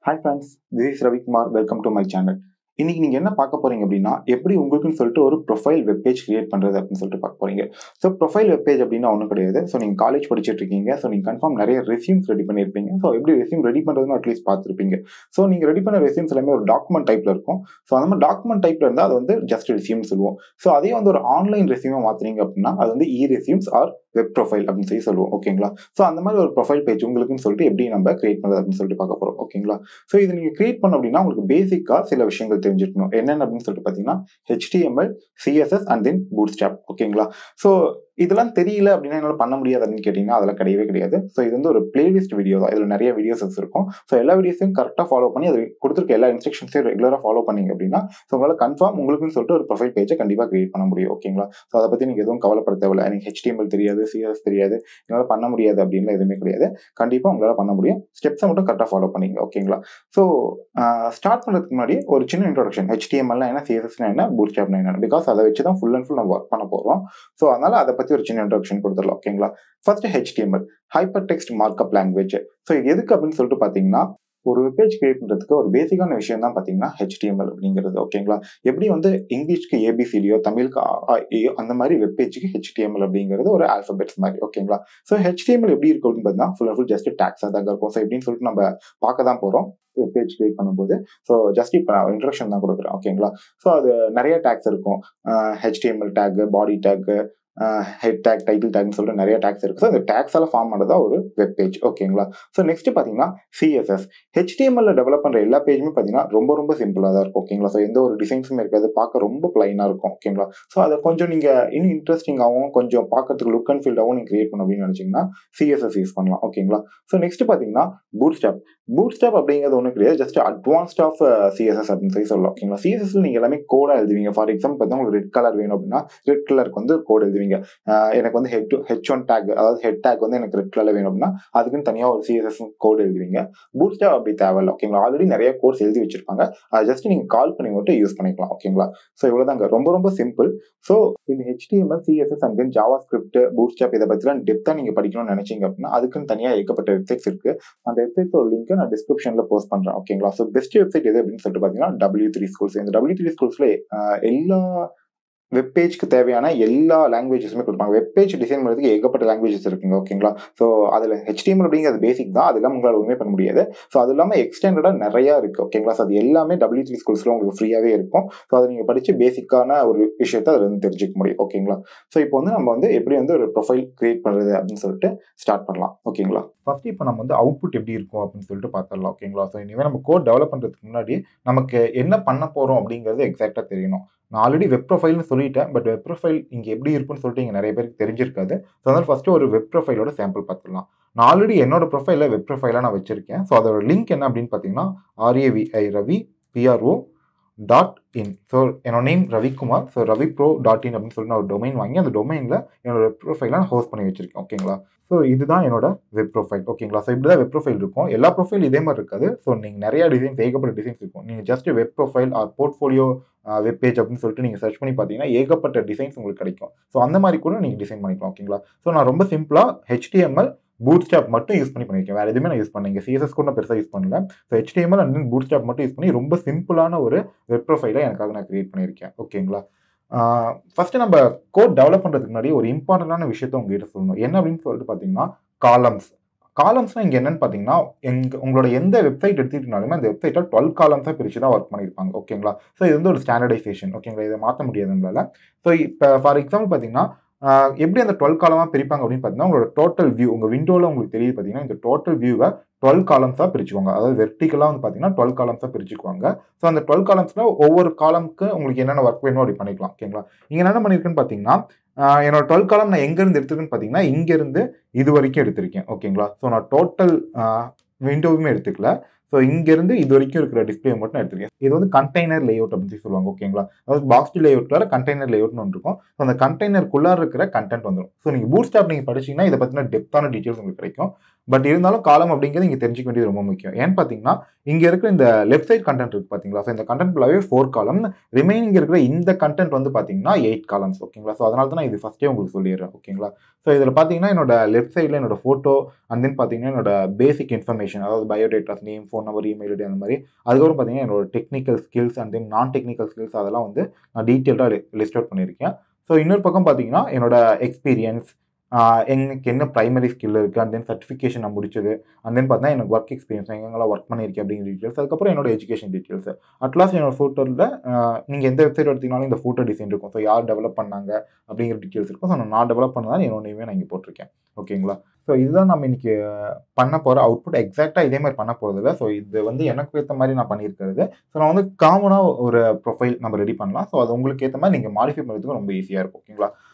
hi friends this is Ravikumar welcome to my channel இன்னைக்கு நீங்க என்ன பார்க்க போறீங்க அப்படின்னா எப்படி உங்களுக்குன்னு சொல்லிட்டு ஒரு ப்ரொஃபைல் வெப்பேஜ் கிரியேட் பண்றது அப்படின்னு சொல்லிட்டு பார்க்க போறீங்க ஸோ ப்ரொஃபைல் வெப்பேஜ் அப்படின்னா ஒன்றும் கிடையாது ஸோ நீங்க காலேஜ் படிச்சுட்டு இருக்கீங்க ஸோ நீங்க கன்ஃபார்ம் நிறைய ரெசியூம்ஸ் ரெடி பண்ணியிருப்பீங்க ஸோ எப்படி ரெசியூம் ரெடி பண்றதுன்னு அட்லீஸ்ட் பார்த்துருப்பீங்க ஸோ நீங்க ரெடி பண்ண ரெசியூம்ஸ் எல்லாமே ஒரு டாக்குமெண்ட் டைப்ல இருக்கும் ஸோ அந்த மாதிரி டாக்குமெண்ட் டைப்ல இருந்தால் அது வந்து ஜஸ்ட் ரெசியூம் சொல்லுவோம் ஸோ அதே வந்து ஒரு ஆன்லைன் ரெசியூமை மாத்துறீங்க அப்படின்னா அது வந்து e resumes or web profile அப்படின்னு சொல்லி சொல்லுவோம் ஓகேங்களா ஸோ அந்த மாதிரி ஒரு ப்ரொஃபைல் பேஜ் உங்களுக்குன்னு சொல்லிட்டு எப்படி நம்ம கிரியேட் பண்ணுறது அப்படின்னு சொல்லிட்டு பார்க்க போறோம் ஓகேங்களா ஸோ இது நீங்க கிரியேட் பண்ண அப்படின்னா உங்களுக்கு பேசிக்கா சில விஷயங்கள் தெரிஞ்சிருக்கணும் என்னென்ன அப்படின்னு சொல்லிட்டு பார்த்தீங்கன்னா HTML CSS and then bootstrap ஓகேங்களா ஸோ இதெல்லாம் தெரியல அப்படின்னா என்னால் பண்ண முடியாது அப்படின்னு கேட்டிங்கன்னா அதெல்லாம் கிடையவே கிடையாது ஸோ இது வந்து ஒரு பிளேலிஸ்ட் வீடியோ தான் இதில் நிறைய வீடியோஸ் இருக்கும் ஸோ எல்லா வீடியோஸையும் கரெக்டாக ஃபாலோ பண்ணி அது கொடுத்துருக்க எல்லா இன்ஸ்ட்ரக்ஷன்ஸையும் ரெகுலராக ஃபாலோ பண்ணீங்க அப்படின்னா ஸோ உங்களால் கன்ஃபார்ம் உங்களுக்குன்னு சொல்லிட்டு ஒரு ப்ரொஃபைல் பேஜை கண்டிப்பாக கிரியேட் பண்ண முடியும் ஓகேங்களா ஸோ அதை பற்றி நீங்கள் எதுவும் கவலைப்பட தேவையில்ல எனக்கு ஹெச்டிஎம்எல் தெரியாது சிஎஸ் தெரியாது என்னால் பண்ண முடியாது அப்படின்லாம் எதுவுமே கிடையாது கண்டிப்பாக உங்களால் பண்ண முடியும் ஸ்டெப்ஸை மட்டும் கரெக்டாக ஃபாலோ பண்ணிங்க ஓகேங்களா ஸோ ஸ்டார்ட் பண்ணுறதுக்கு முன்னாடி ஒரு சின்ன இன்ட்ரோடக்ஷன் ஹெச்டிஎம்எல்னா என்ன சிஎஸ்எஸ்னா என்ன பூட் ஸ்டாப்னா என்ன பிகாஸ் அதை வச்சு தான் ஃபுல் அண்ட் ஃபுல் நம்ம ஒர்க் பண்ண போகிறோம் ஸோ அதனால் அதை பற்றி ஒரு சின்ன இன்ட்ரோடக்ஷன் கொடுத்துடலாம் ஓகேங்களா first HTML hyper text markup language so இது எதுக்கு அப்படின்னு சொல்லிட்டு பார்த்தீங்கன்னா ஒரு வெப்பேஜ் கிரியேட் பண்ணுறதுக்கு ஒரு பேசிக்கான விஷயம் தான் பார்த்தீங்கன்னா ஹெச்டிஎம்எல் அப்படிங்கிறது ஓகேங்களா எப்படி வந்து இங்கிலீஷ்க்கு ஏபிசிலியோ தமிழுக்கு ஏயோ அந்த மாதிரி வெப்பேஜுக்கு ஹெச்டிஎம்எல் அப்படிங்கிறது ஒரு ஆல்பபெட்ஸ் மாதிரி ஓகேங்களா ஸோ ஹெச்டிஎம்எல் எப்படி இருக்கும் அப்படின்னு பார்த்தீங்கன்னா ஃபுல் அண்ட் ஃபுல் ஜஸ்ட் டேக்ஸாக தான் இருக்கும் ஸோ எப்படின்னு சொல்லிட்டு நம்ம பார்க்க தான் போகிறோம் பேஜ் கிரியேட் பண்ணும்போது ஸோ ஜஸ்ட் இப்போ நான் இன்ட்ரடக்ஷன் தான் கொடுக்குறேன் ஓகேங்களா ஸோ அது நிறைய டேக்ஸ் இருக்கும் HTML tag body tag head tag title டேக்னு சொல்லிட்டு நிறைய டேக்ஸ் இருக்குது ஸோ அந்த டேக்ஸ் எல்லாம் ஃபார்ம் பண்ணதா ஒரு வெப் பேஜ் ஓகேங்களா ஸோ நெக்ஸ்ட் பார்த்தீங்கன்னா சிஎஸ்எஸ் ஹெச்டிஎம்எல்ல டெவலப் பண்ணுற எல்லா பேஜுமே பார்த்தீங்கன்னா ரொம்ப ரொம்ப சிம்பிளாக தான் இருக்கும் ஓகேங்களா ஸோ எந்த ஒரு டிசைன்ஸுமே இருக்காது பார்க்க ரொம்ப பிளைனாக இருக்கும் ஓகேங்களா ஸோ அதை கொஞ்சம் நீங்கள் இன்னும் இன்ட்ரெஸ்டிங்காகவும் கொஞ்சம் பார்க்கறதுக்கு லுக் அண்ட் ஃபீல்டாகவும் நீங்கள் கிரியேட் பண்ணணும் அப்படின்னு நினச்சிங்கன்னா சிஎஸ்எஸ் யூஸ் பண்ணலாம் ஓகேங்களா ஸோ நெக்ஸ்ட் பார்த்தீங்கன்னா பூட் ஸ்டாப் பூட் ஸ்டாப் அப்படிங்கிறது ஒன்றும் கிடையாது ஜஸ்ட் அட்வான்ஸ்ட் ஆஃப் சிஎஸ்எஸ் அப்படின்னு சொல்லி சொல்லலாம் ஓகேங்களா சிஎஸ்எஸ்ல நீங்கள் எல்லாமே கோடாக எழுதுவீங்க ஃபார் எக்ஸாம்பிள் பார்த்தா உங்களுக்கு ரெட் கலர் வேணும் அப்படின்னா ரெட் கலருக்கு வந்து கோட் எழுதுவீங்க எனக்கு வந்து ஹெட் ஹெச் ஒன் டேக் அதாவது ஹெட் டேக் வந்து எனக்கு ரெட் கலர் வேணும் அப்படின்னா அதுக்குன்னு தனியாக ஒரு சிஎஸ்எஸ் கோட் எழுதுவீங்க பூட் ஸ்டாப் அப்படி தேவையில்ல ஓகேங்களா ஆல்ரெடி நிறைய கோர்ஸ் எழுதி வச்சிருப்பாங்க அதை ஜஸ்ட் நீங்கள் கால் பண்ணி மட்டும் யூஸ் பண்ணிக்கலாம் ஓகேங்களா ஸோ இவ்வளோதாங்க ரொம்ப ரொம்ப சிம்பிள் ஸோ இந்த HTML CSS and then JavaScript bootstrap இதை பற்றிலாம் டெப்த்தாக நீங்கள் படிக்கணும்னு நினைச்சீங்க அப்படின்னா அதுக்குன்னு தனியாக ஏகப்பட்ட வெப்சைட்ஸ் இருக்கு அந்த வெப்சைட்டோட லிங்க் நான் டிஸ்கிரிப்ஷனில் போஸ்ட் பண்ணுறேன் ஓகேங்களா ஸோ பெஸ்ட் வெப்சைட் எது அப்படின்னு சொல்லிட்டு பார்த்தீங்கன்னா டபிள்யூ த்ரீ ஸ்கூல்ஸ் இந்த டபிள்யூ த்ரீ ஸ்கூல்ஸ்ல எல்லா வெப்பேஜ்க்கு தேவையான எல்லா லாங்குவேஜஸுமே கொடுப்பாங்க வெப்பேஜ் டிசைன் பண்ணுறதுக்கு ஏகப்பட்ட லாங்குவேஜஸ் இருக்குங்க ஓகேங்களா ஸோ அதில் ஹெச்டிஎம்எல் அப்படிங்கிறது பேசிக் தான் அதெல்லாம் உங்களால் ஒன்றுமே பண்ண முடியாது ஸோ அது இல்லாமல் எக்ஸ்டெண்டடாக நிறையா இருக்குது ஓகேங்களா ஸோ அது எல்லாமே டபிள்யூ த்ரீ ஸ்கூல்ஸில் உங்களுக்கு ஃப்ரீயாகவே இருக்கும் ஸோ அதை நீங்கள் படித்து பேசிக்கான ஒரு விஷயத்தை அதில் வந்து தெரிஞ்சுக்க முடியும் ஓகேங்களா ஸோ இப்போ வந்து நம்ம வந்து எப்படி வந்து ஒரு ப்ரொஃபைல் கிரியேட் பண்ணுறது அப்படின்னு சொல்லிட்டு ஸ்டார்ட் பண்ணலாம் ஓகேங்களா ஃபர்ஸ்ட் இப்போ நம்ம வந்து அவுட்புட் எப்படி இருக்கும் அப்படின்னு சொல்லிட்டு பார்த்துடலாம் ஓகேங்களா ஸோ இனிமேல் நம்ம கோட் டெவலப் பண்ணுறதுக்கு முன்னாடி நமக்கு என்ன பண்ண போகிறோம் அப்படிங்கிறது எக்ஸாக்டாக தெரியணும் நான் ஆல்ரெடி வெப் ப்ரொஃபைல்னு சொல்லிட்டேன் பட் வெப் ப்ரொஃபைல் இங்கே எப்படி இருக்குன்னு சொல்லிட்டு இங்கே நிறைய பேருக்கு தெரிஞ்சிருக்காது ஸோ அதனால் ஃபஸ்ட்டு ஒரு வெப் ப்ரொஃபைலோட சாம்பிள் பார்த்துக்கலாம் நான் ஆல்ரெடி என்னோட ப்ரொஃபைலில் வெப் ப்ரொஃபைலாக நான் வச்சிருக்கேன் ஸோ அதோட லிங்க் என்ன அப்படின்னு பார்த்தீங்கன்னா RAVI Ravi BRO dot in so என்னோட name Ravikumar so Ravi bro dot in அப்படின்னு சொல்லி நான் ஒரு டொமைன் வாங்கி அந்த டொமைனில் என்னோட வெப் ப்ரொஃபைலை நான் ஹோஸ்ட் பண்ணி வச்சிருக்கேன் ஓகேங்களா ஸோ இதுதான் என்னோட வெப் ப்ரொஃபைல் ஓகேங்களா ஸோ இப்படி தான் வெப் ப்ரொஃபைல் இருக்கும் எல்லா ப்ரொஃபைல் இதே மாதிரி இருக்காது ஸோ நீங்கள் நிறைய டிசைன்ஸ் ஏகப்பட்ட டிசைன்ஸ் இருக்கும் நீங்கள் just web profile or portfolio web page அப்படின்னு சொல்லிட்டு நீங்கள் சர்ச் பண்ணி பார்த்தீங்கன்னா ஏகப்பட்ட டிசைன்ஸ் உங்களுக்கு கிடைக்கும் ஸோ அந்த மாதிரி கூட நீங்கள் டிசைன் பண்ணிக்கலாம் ஓகேங்களா ஸோ நான் ரொம்ப சிம்பிளாக ஹெச்டிஎம்எல் பூட் ஸ்டாப் மட்டும் யூஸ் பண்ணி பண்ணியிருக்கேன் வேறு எதுவுமே நான் யூஸ் பண்ணேன் இங்கே சிஎஸ்எஸ் கூட நான் பெருசாக யூஸ் பண்ணல so HTML and then bootstrap மட்டும் யூஸ் பண்ணி ரொம்ப சிம்பிளான ஒரு வெப் ப்ரொஃபைலை எனக்காக நான் கிரியேட் பண்ணியிருக்கேன் ஓகேங்களா ஃபஸ்ட்டு நம்ம கோட் டெவலப் பண்ணுறதுக்கு முன்னாடி ஒரு இம்பார்ட்டண்டான விஷயத்த உங்ககிட்ட சொல்லணும் என்ன அப்படின்னு சொல்லிட்டு பார்த்தீங்கன்னா காலம்ஸ் காலம்ஸ்னால் இங்கே என்னன்னு பார்த்தீங்கன்னா எங்க உங்களோட எந்த வெப்சைட் எடுத்துக்கிட்டாலுமே அந்த வெப்சைட்டை டுவெல் காலம்ஸாக பிரித்து தான் ஒர்க் பண்ணியிருப்பாங்க ஓகேங்களா ஸோ இது வந்து ஒரு ஸ்டாண்டர்டைசேஷன் ஓகேங்களா இதை மாற்ற முடியாது நம்மளால ஸோ இப்போ ஃபார் எக்ஸாம்பிள் பார்த்தீங்கன்னா எப்படி அந்த டுவெல் காலமாக பிரிப்பாங்க அப்படின்னு பார்த்தீங்கன்னா உங்களோட டோட்டல் வியூ உங்கள் விண்டோவில் உங்களுக்கு தெரியுது பார்த்தீங்கன்னா இந்த டோட்டல் வியூவை டுவெல் காலம்ஸாக பிரிச்சுக்கோங்க அதாவது வெர்டிக்கலாக வந்து பார்த்தீங்கன்னா டுவெல் காலம்ஸாக பிரிச்சுக்குவாங்க ஸோ அந்த டுவெல் காலம்ஸில் ஒவ்வொரு காலமுக்கு உங்களுக்கு என்னென்ன ஒர்க் வேணுமோ அப்படி பண்ணிக்கலாம் ஓகேங்களா இங்கே என்ன பண்ணியிருக்குன்னு பார்த்தீங்கன்னா என்னோட டுவெல் காலம் நான் எங்கேருந்து எடுத்துருக்கேன்னு பார்த்தீங்கன்னா இங்கேருந்து இது வரைக்கும் எடுத்திருக்கேன் ஓகேங்களா ஸோ நான் டோட்டல் விண்டோவுமே எடுத்துக்கல ஸோ இங்கேருந்து இது வரைக்கும் இருக்கிற டிஸ்பிளே மட்டும் எடுத்துருக்கேன் இது வந்து கண்டெய்னர் லேஅவுட் அப்படின்னு சொல்லி சொல்லுவாங்க ஓகேங்களா அதாவது பாக்ஸ் லேஅவுட்டில் கண்டெய்னர் லேஅவுட்னு ஒன்று இருக்கும் ஸோ அந்த கண்டெய்னருக்குள்ளார இருக்கிற கண்டென்ட் வந்துடும் ஸோ நீங்கள் பூட் ஸ்டாப் நீங்கள் படிச்சிங்கன்னா இதை பற்றின டெப்த்தான டீட்டெயில்ஸ் உங்களுக்கு கிடைக்கும் பட் இருந்தாலும் காலம் அப்படிங்கிறது இங்கே தெரிஞ்சுக்க வேண்டியது ரொம்ப முக்கியம் ஏன்னு பார்த்தீங்கன்னா இங்கே இருக்கிற இந்த லெஃப்ட் சைட் கண்டென்ட் இருக்கு பார்த்தீங்களா ஸோ இந்த கண்டென்ட் ஃபுல்லாகவே ஃபோர் காலம் ரிமைனிங் இருக்கிற இந்த கண்டென்ட் வந்து பார்த்தீங்கன்னா எயிட் காலம்ஸ் ஓகேங்களா ஸோ அதனால தான் நான் இது ஃபஸ்ட்டே உங்களுக்கு சொல்லிடுறேன் ஓகேங்களா ஸோ இதில் பார்த்தீங்கன்னா என்னோட லெஃப்ட் சைடில் என்னோட ஃபோட்டோ அண்ட் தென் பார்த்தீங்கன்னா என்னோட பேசிக் இன்ஃபர்மேஷன் அதாவது biodatas name phone number email ID அந்த மாதிரி அதுக்கப்புறம் பார்த்தீங்கன்னா என்னோட டெக்னிக்கல் ஸ்கில்ஸ் அண்ட் தென் நான் டெக்னிக்கல் ஸ்கில்ஸ் அதெல்லாம் வந்து நான் டீட்டெயில்டாக லிஸ்ட் அவுட் பண்ணியிருக்கேன் ஸோ இன்னொரு பக்கம் பார்த்தீங்கன்னா என்னோட எக்ஸ்பீரியன்ஸ் எனக்கு என்ன ப்ரைமரி ஸ்கில் இருக்குது அண்ட் தென் சர்டிஃபிகேஷன் நான் முடிச்சது அண்ட் தென் பார்த்தீங்கன்னா எனக்கு ஒர்க் எக்ஸ்பீரியன்ஸ் எங்கெங்கெல்லாம் ஒர்க் பண்ணியிருக்கேன் அப்படிங்கிற டீட்டெயில்ஸ் அதுக்கப்புறம் என்னோட எஜுகேஷன் டீட்டெயில்ஸ் அட்லாஸ்ட் என்னோட ஃபோட்டோவில் நீங்கள் எந்த வெப்சைட் எடுத்தீங்கனாலும் இந்த ஃபோட்டோ டிசைன் இருக்கும் ஸோ யார் டெவலப் பண்ணாங்க அப்படிங்கிற டீட்டெயில்ஸ் இருக்கும் ஸோ நான் டெவலப் பண்ணதான் என்னோட நேமே நான் இங்கே போட்டிருக்கேன் ஓகேங்களா ஸோ இதுதான் நம்ம இன்னைக்கு பண்ண போகிற அவுட்புட் எக்ஸாக்டாக இதே மாதிரி பண்ண போகிறதில்ல ஸோ இது வந்து எனக்கு ஏற்ற மாதிரி நான் பண்ணியிருக்கிறது ஸோ நான் வந்து காமனாக ஒரு ப்ரொஃபைல் நம்ம ரெடி பண்ணலாம் ஸோ அது உங்களுக்கு ஏற்ற மாதிரி நீங்கள் மாடிஃபை பண்ணுறதுக்கு ரொம்ப ஈஸியாக இருக்கும் ஓகேங்களா